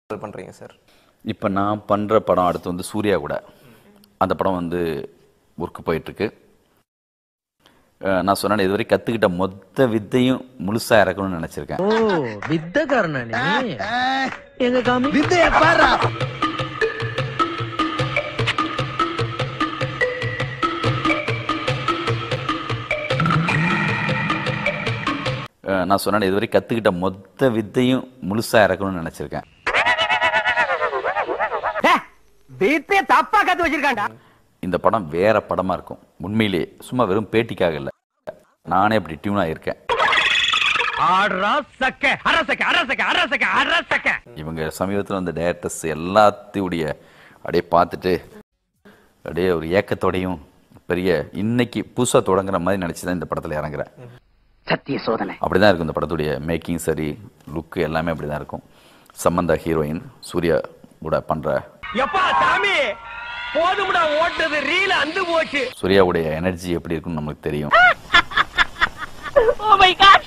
பண்றீங்க சார் இப்போ நான் பண்ணுற படம் அடுத்து வந்து சூர்யா கூட அந்த படம் வந்து ஒர்க்கு போயிட்டுருக்கு நான் சொன்னேன் இதுவரை கற்றுக்கிட்ட மொத்த வித்தையும் முழுசாக இறக்கணும்னு நினச்சிருக்கேன் ஓ வித்தக்காரனா நீ எங்க காமி நான் சொன்னேன் இதுவரை கற்றுக்கிட்ட மொத்த வித்தையும் முழுசாக இறக்கணும்னு நினச்சிருக்கேன் வித்தே தப்பா கத்து வச்சிருக்காண்டா இந்த படம் வேற படமாக இருக்கும் உண்மையிலேயே சும்மா வெறும் பேட்டிக்காக இல்லை நானே அப்படி டியூனாக இருக்கேன் ஆடுறா சக்க அரசக்க அரசக்க அரசக்க அரசக்க இவங்க சமீபத்தில் வந்த டேரக்டர்ஸ் எல்லாத்தையுடைய அப்படியே பார்த்துட்டு அப்படியே ஒரு ஏக்கத்தோடையும் பெரிய இன்னைக்கு புதுசாக தொடங்குற மாதிரி நினச்சி தான் இந்த படத்தில் இறங்குறேன் சத்திய சோதனை அப்படி தான் இருக்கும் இந்த படத்துடைய மேக்கிங் சரி லுக்கு எல்லாமே அப்படி தான் இருக்கும் சம்பந்தா ஹீரோயின் சூர்யா கூட பண்ணுற எப்பா சாமி போதும்டா ஓட்டது ரீல அந்து போச்சு சூர்யாவுடைய எனர்ஜி எப்படி இருக்குன்னு நம்மளுக்கு தெரியும் Oh my god!